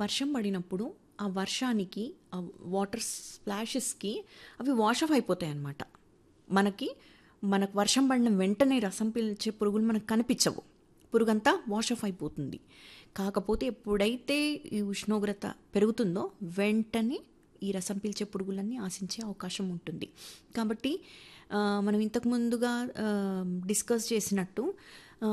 వర్షం పడినప్పుడు ఆ వర్షానికి ఆ వాటర్ స్ప్లాషెస్కి అవి వాష్ ఆఫ్ అయిపోతాయి అన్నమాట మనకి మనకు వర్షం పడిన వెంటనే రసం పీల్చే పురుగులు మనకు కనిపించవు పురుగంతా వాష్ ఆఫ్ అయిపోతుంది కాకపోతే ఎప్పుడైతే ఈ ఉష్ణోగ్రత పెరుగుతుందో వెంటనే ఈ రసం పీల్చే పురుగులన్నీ ఆశించే అవకాశం ఉంటుంది కాబట్టి ఆ, మనం ఇంతకు ముందుగా డిస్కస్ చేసినట్టు ఆ,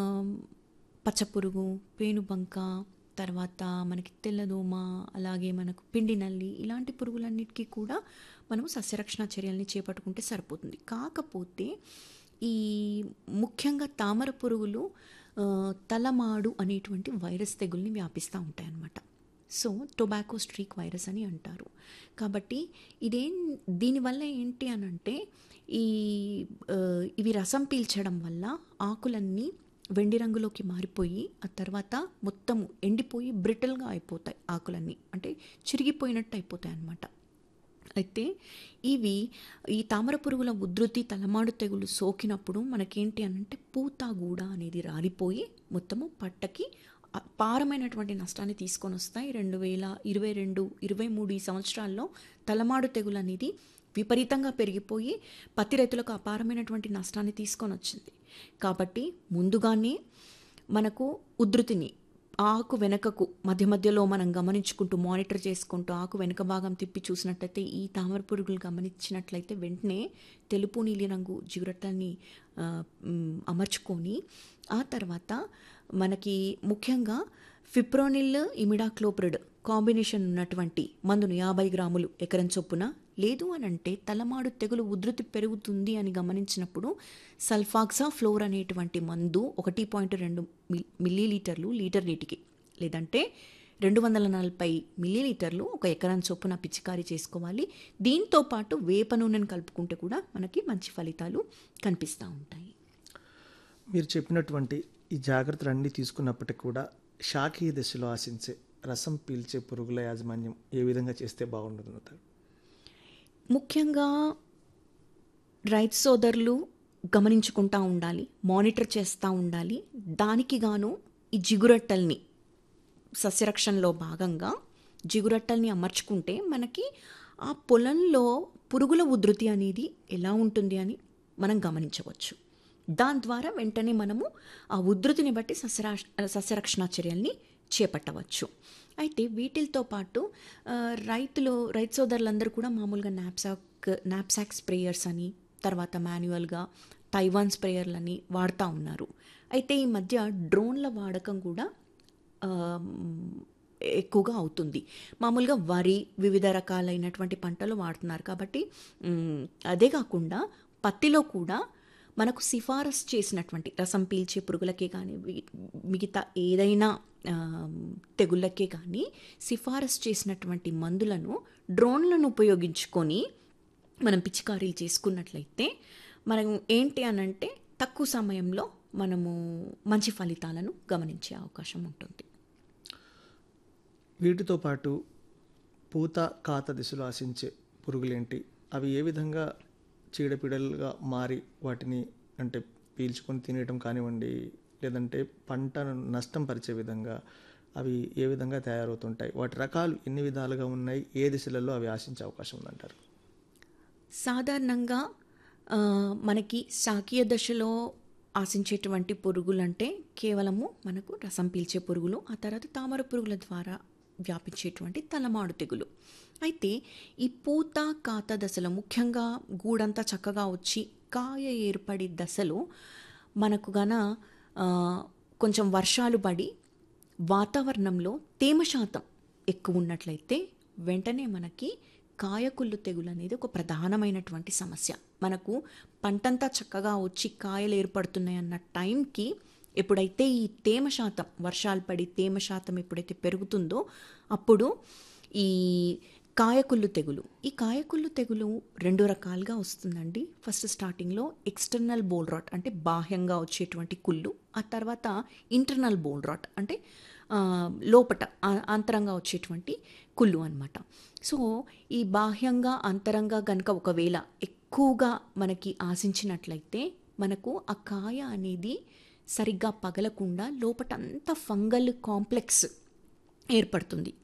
పచ్చపురుగు పేనుబంక తర్వాత మనకి తెల్లదోమ అలాగే మనకు పిండి నల్లి ఇలాంటి పురుగులన్నిటికీ కూడా మనం సస్యరక్షణ చర్యల్ని చేపట్టుకుంటే సరిపోతుంది కాకపోతే ఈ ముఖ్యంగా తామర పురుగులు ఆ, తలమాడు అనేటువంటి వైరస్ తెగుల్ని వ్యాపిస్తూ ఉంటాయి అన్నమాట సో టొబాకో స్ట్రీక్ వైరస్ అని అంటారు కాబట్టి ఇదేం దీనివల్ల ఏంటి అని అంటే ఈ ఆ, ఇవి రసం పీల్చడం వల్ల ఆకులన్నీ వెండి రంగులోకి మారిపోయి ఆ తర్వాత మొత్తం ఎండిపోయి బ్రిటిల్గా అయిపోతాయి ఆకులన్నీ అంటే చిరిగిపోయినట్టు అయిపోతాయి అన్నమాట అయితే ఇవి ఈ తామర పురుగుల ఉధృతి తలమాడు తెగులు సోకినప్పుడు మనకేంటి అని అంటే పూత గూడ అనేది రాలిపోయి మొత్తము పట్టకి అపారమైనటువంటి నష్టాన్ని తీసుకొని వస్తాయి రెండు వేల ఇరవై రెండు ఇరవై మూడు ఈ సంవత్సరాల్లో తలమాడు తెగులు అనేది విపరీతంగా పెరిగిపోయి పత్తి రైతులకు అపారమైనటువంటి నష్టాన్ని తీసుకొని వచ్చింది కాబట్టి ముందుగానే మనకు ఉధృతిని ఆకు వెనకకు మధ్య మధ్యలో మనం గమనించుకుంటూ మానిటర్ చేసుకుంటూ ఆకు వెనక భాగం తిప్పి చూసినట్లయితే ఈ తామర పురుగులు గమనించినట్లయితే వెంటనే తెలుపు నీలిరంగు జిగురట్లని ఆ, మ్, అమర్చుకొని ఆ తర్వాత మనకి ముఖ్యంగా ఫిప్రోనిల్ ఇమిడాక్లోప్రిడ్ కాంబినేషన్ ఉన్నటువంటి మందును యాభై గ్రాములు ఎకరం చొప్పున లేదు అని అంటే తలమాడు తెగులు ఉధృతి పెరుగుతుంది అని గమనించినప్పుడు సల్ఫాక్సా ఫ్లోర్ అనేటువంటి మందు ఒకటి పాయింట్ రెండు మిల్- మిల్లీలీటర్లు లీటర్ నీటికి లేదంటే రెండు వందల నలభై మిల్లీలీటర్లు ఒక ఎకరం చొప్పున పిచికారీ చేసుకోవాలి దీంతో పాటు వేప నూనెను కలుపుకుంటే కూడా మనకి మంచి ఫలితాలు కనిపిస్తూ ఉంటాయి మీరు చెప్పినటువంటి ఈ జాగ్రత్తలన్నీ తీసుకున్నప్పటికీ కూడా శాఖీయ దశలో ఆశించే రసం పీల్చే పురుగుల యాజమాన్యం ఏ విధంగా చేస్తే బాగుంటుంది ముఖ్యంగా రైతు సోదరులు గమనించుకుంటూ ఉండాలి మానిటర్ చేస్తూ ఉండాలి దానికి గాను ఈ జిగురట్టల్ని సస్యరక్షణలో భాగంగా జిగురట్టల్ని అమర్చుకుంటే మనకి ఆ పొలంలో పురుగుల ఉధృతి అనేది ఎలా ఉంటుంది అని మనం గమనించవచ్చు దాని ద్వారా వెంటనే మనము ఆ ఉధృతిని బట్టి సస్యరా సస్యరక్షణ చర్యల్ని చేపట్టవచ్చు అయితే వీటితో పాటు ఆ, రైతులు రైతు సోదరులందరూ కూడా మామూలుగా నాప్సాక్ నాప్సాక్ స్ప్రేయర్స్ అని తర్వాత మాన్యువల్గా తైవాన్ స్ప్రేయర్లని వాడుతూ ఉన్నారు అయితే ఈ మధ్య డ్రోన్ల వాడకం కూడా ఆ, ఎక్కువగా అవుతుంది మామూలుగా వరి వివిధ రకాలైనటువంటి పంటలు వాడుతున్నారు కాబట్టి మ్, అదే కాకుండా పత్తిలో కూడా మనకు సిఫారసు చేసినటువంటి రసం పీల్చే పురుగులకే కానీ వి- మిగతా ఏదైనా ఆ, తెగుళ్ళకే కానీ సిఫారసు చేసినటువంటి మందులను డ్రోన్లను ఉపయోగించుకొని మనం పిచికారీలు చేసుకున్నట్లయితే మనం ఏంటి అనంటే తక్కువ సమయంలో మనము మంచి ఫలితాలను గమనించే అవకాశం ఉంటుంది వీటితో పాటు పూత కాత దిశలో ఆశించే పురుగులేంటి అవి ఏ విధంగా చీడపీడలుగా మారి వాటిని అంటే పీల్చుకొని తినేయటం కానివ్వండి లేదంటే పంటను నష్టం పరిచే విధంగా అవి ఏ విధంగా తయారవుతుంటాయి వాటి రకాలు ఎన్ని విధాలుగా ఉన్నాయి ఏ దిశలలో అవి ఆశించే అవకాశం ఉందంటారు సాధారణంగా ఆ, మనకి శాకీయ దశలో ఆశించేటువంటి పురుగులు అంటే కేవలము మనకు రసం పీల్చే పురుగులు ఆ తర్వాత తామర పురుగుల ద్వారా వ్యాపించేటువంటి తలమాడు తెగులు అయితే ఈ పూత కాత దశలో ముఖ్యంగా గూడంతా చక్కగా వచ్చి కాయ ఏర్పడి దశలో మనకు గన ఆ, కొంచెం వర్షాలు పడి వాతావరణంలో తేమ శాతం ఎక్కువ ఉన్నట్లయితే వెంటనే మనకి కాయకుళ్ళు తెగులు అనేది ఒక ప్రధానమైనటువంటి సమస్య మనకు పంటంతా చక్కగా వచ్చి కాయలు ఏర్పడుతున్నాయి అన్న టైంకి ఎప్పుడైతే ఈ తేమ శాతం వర్షాలు పడి తేమ శాతం ఎప్పుడైతే పెరుగుతుందో అప్పుడు ఈ కాయకుళ్ళు తెగులు ఈ కాయకుళ్ళు తెగులు రెండు రకాలుగా వస్తుందండి ఫస్ట్ స్టార్టింగ్లో ఎక్స్టర్నల్ బోల్ రాట్ అంటే బాహ్యంగా వచ్చేటువంటి కుళ్ళు ఆ తర్వాత ఇంటర్నల్ బోల్ రాట్ అంటే ఆ, లోపట ఆ- అంతరంగా వచ్చేటువంటి కుళ్ళు అనమాట సో ఈ బాహ్యంగా అంతరంగా గనక ఒకవేళ ఎక్కువగా మనకి ఆశించినట్లయితే మనకు ఆ కాయ అనేది సరిగ్గా పగలకుండా లోపట అంతా ఫంగల్ కాంప్లెక్స్ ఏర్పడుతుంది